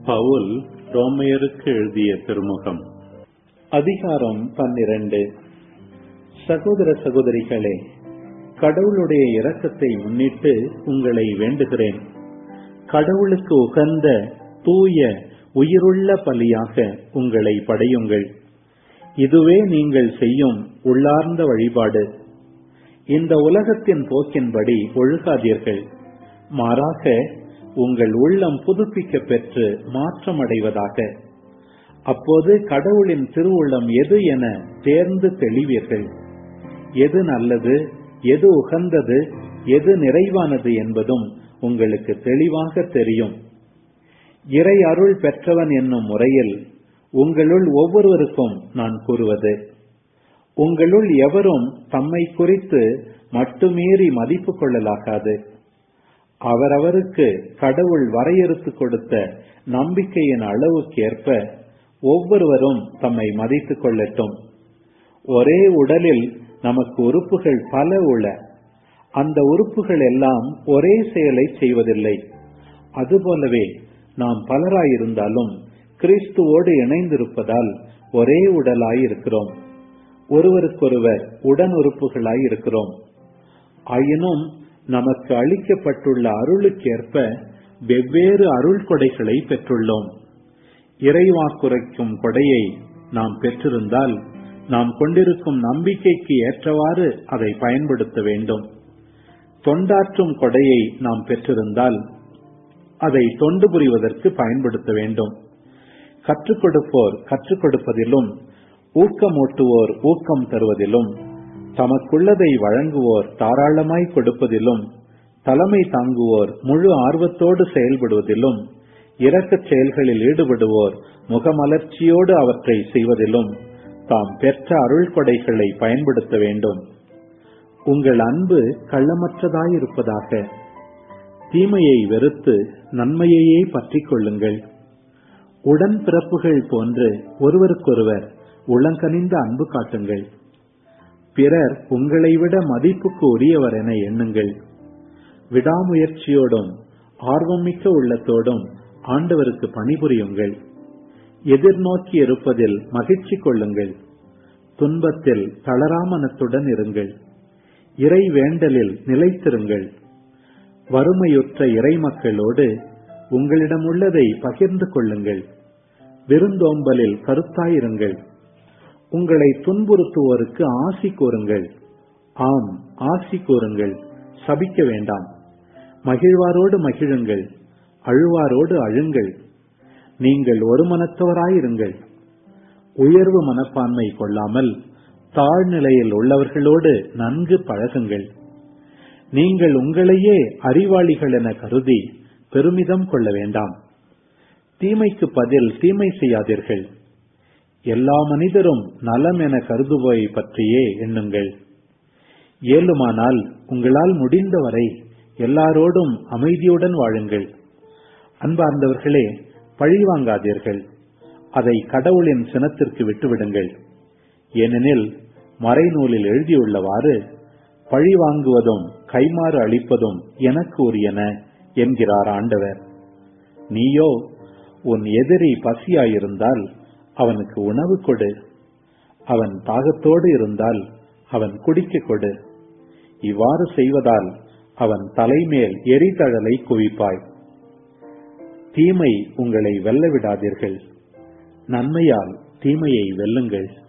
பவுல் ரோமையருக்கு எழுதிய திருமுகம் அதிகாரம் பன்னிரண்டு சகோதர சகோதரிகளே கடவுளுடைய இரக்கத்தை முன்னிட்டு உங்களை வேண்டுகிறேன் கடவுளுக்கு உகந்த தூய உயிருள்ள பலியாக உங்களை படையுங்கள் இதுவே நீங்கள் செய்யும் உள்ளார்ந்த வழிபாடு இந்த உலகத்தின் போக்கின்படி ஒழுகாதீர்கள் மாறாக உங்கள் உள்ளம் புதுப்பிக்க பெற்று மாற்றமடைவதாக அப்போது கடவுளின் திருவுள்ளம் எது என தேர்ந்து தெளிவீர்கள் எது நல்லது எது உகந்தது எது நிறைவானது என்பதும் உங்களுக்கு தெளிவாக தெரியும் இறை அருள் பெற்றவன் என்னும் முறையில் உங்களுள் ஒவ்வொருவருக்கும் நான் கூறுவது உங்களுள் எவரும் தம்மை குறித்து மட்டுமீறி மதிப்பு கொள்ளலாகாது அவரவருக்கு கடவுள் வரையறுத்து கொடுத்த நம்பிக்கையின் அளவுக்கேற்ப ஒவ்வொருவரும் தம்மை மதித்துக் கொள்ளட்டும் ஒரே உடலில் நமக்கு உறுப்புகள் பல உள அந்த உறுப்புகள் எல்லாம் ஒரே செயலை செய்வதில்லை அதுபோலவே நாம் பலராயிருந்தாலும் கிறிஸ்துவோடு இணைந்திருப்பதால் ஒரே உடலாயிருக்கிறோம் ஒருவருக்கொருவர் உடன் உறுப்புகளாய் இருக்கிறோம் ஆயினும் நமக்கு அளிக்கப்பட்டுள்ள அருளுக்கேற்ப வெவ்வேறு அருள் கொடைகளை பெற்றுள்ளோம் இறைவாக்குரைக்கும் கொடையை நாம் பெற்றிருந்தால் நாம் கொண்டிருக்கும் நம்பிக்கைக்கு ஏற்றவாறு அதை பயன்படுத்த வேண்டும் தொண்டாற்றும் கொடையை நாம் பெற்றிருந்தால் அதை தொண்டு புரிவதற்கு பயன்படுத்த வேண்டும் கற்றுக் கொடுப்போர் கற்றுக் கொடுப்பதிலும் ஊக்கமூட்டுவோர் ஊக்கம் தருவதிலும் தமக்குள்ளதை வழங்குவோர் தாராளமாய் கொடுப்பதிலும் தலைமை தாங்குவோர் முழு ஆர்வத்தோடு செயல்படுவதிலும் இரக்கச் செயல்களில் ஈடுபடுவோர் முகமலர்ச்சியோடு அவற்றை செய்வதிலும் தாம் பெற்ற அருள் கொடைகளை பயன்படுத்த வேண்டும் உங்கள் அன்பு கள்ளமற்றதாயிருப்பதாக தீமையை வெறுத்து நன்மையையே பற்றிக் கொள்ளுங்கள் உடன் பிறப்புகள் போன்று ஒருவருக்கொருவர் உளங்கனிந்த அன்பு காட்டுங்கள் பிறர் உங்களை விட மதிப்புக்கு உரியவர் என எண்ணுங்கள் விடாமுயற்சியோடும் ஆர்வமிக்க உள்ளத்தோடும் ஆண்டவருக்கு பணிபுரியுங்கள் எதிர்நோக்கி இருப்பதில் மகிழ்ச்சி கொள்ளுங்கள் துன்பத்தில் தளராமனத்துடன் இருங்கள் இறை வேண்டலில் நிலைத்திருங்கள் வறுமையுற்ற இறை மக்களோடு உங்களிடம் உள்ளதை பகிர்ந்து கொள்ளுங்கள் விருந்தோம்பலில் கருத்தாயிருங்கள் உங்களை துன்புறுத்துவோருக்கு ஆசி கூறுங்கள் ஆம் ஆசி கூறுங்கள் சபிக்க வேண்டாம் மகிழ்வாரோடு மகிழுங்கள் அழுவாரோடு அழுங்கள் நீங்கள் ஒரு மனத்தவராயிருங்கள் உயர்வு மனப்பான்மை கொள்ளாமல் தாழ்நிலையில் உள்ளவர்களோடு நன்கு பழகுங்கள் நீங்கள் உங்களையே அறிவாளிகள் என கருதி பெருமிதம் கொள்ள வேண்டாம் தீமைக்கு பதில் தீமை செய்யாதீர்கள் எல்லா மனிதரும் நலம் என கருதுவோரை பற்றியே எண்ணுங்கள் இயலுமானால் உங்களால் முடிந்தவரை எல்லாரோடும் அமைதியுடன் வாழுங்கள் அன்பார்ந்தவர்களே பழிவாங்காதீர்கள் அதை கடவுளின் சினத்திற்கு விட்டுவிடுங்கள் ஏனெனில் மறைநூலில் எழுதியுள்ளவாறு பழி வாங்குவதும் கைமாறு அளிப்பதும் எனக்கு உரியன என்கிறார் ஆண்டவர் நீயோ உன் எதிரி பசியாயிருந்தால் அவனுக்கு உணவு கொடு அவன் தாகத்தோடு இருந்தால் அவன் குடிக்க கொடு இவ்வாறு செய்வதால் அவன் தலைமேல் எரிதழலை குவிப்பாய் தீமை உங்களை வெல்ல விடாதீர்கள் நன்மையால் தீமையை வெல்லுங்கள்